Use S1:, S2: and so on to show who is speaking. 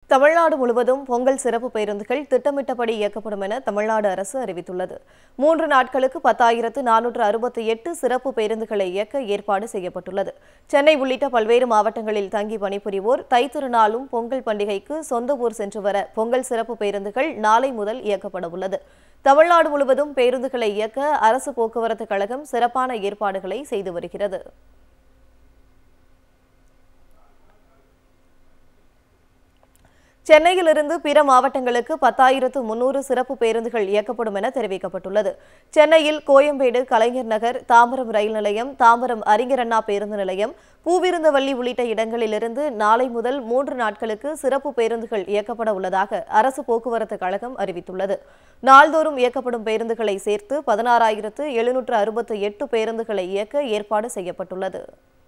S1: தமிழ்நாடு முழுவதும் பொங்கல் சிறப்பு பேருந்துகள் திட்டமிட்டபடி இயக்கப்படும் என தமிழ்நாடு அரசு அறிவித்துள்ளது மூன்று நாட்களுக்கு பத்தாயிரத்து நானூற்று அறுபத்தி எட்டு சிறப்பு பேருந்துகளை இயக்க ஏற்பாடு செய்யப்பட்டுள்ளது சென்னை உள்ளிட்ட பல்வேறு மாவட்டங்களில் தங்கி பணிபுரிவோர் தைத்திருநாளும் பொங்கல் பண்டிகைக்கு சொந்த ஊர் சென்று வர பொங்கல் சிறப்பு பேருந்துகள் நாளை முதல் இயக்கப்பட உள்ளது தமிழ்நாடு முழுவதும் பேருந்துகளை இயக்க அரசு போக்குவரத்து கழகம் சிறப்பான ஏற்பாடுகளை செய்து வருகிறது சென்னையிலிருந்து பிற மாவட்டங்களுக்கு பத்தாயிரத்து முன்னூறு சிறப்பு பேருந்துகள் இயக்கப்படும் என தெரிவிக்கப்பட்டுள்ளது சென்னையில் கோயம்பேடு கலைஞர் நகர் தாம்பரம் ரயில் நிலையம் தாம்பரம் அறிஞர் அண்ணா பேருந்து நிலையம் பூவிருந்தவல்லி உள்ளிட்ட இடங்களிலிருந்து நாளை முதல் மூன்று நாட்களுக்கு சிறப்பு பேருந்துகள் இயக்கப்பட உள்ளதாக அரசு போக்குவரத்து கழகம் அறிவித்துள்ளது நாள்தோறும் இயக்கப்படும் பேருந்துகளை சேர்த்து பதினாறாயிரத்து எழுநூற்று அறுபத்தி எட்டு பேருந்துகளை இயக்க ஏற்பாடு செய்யப்பட்டுள்ளது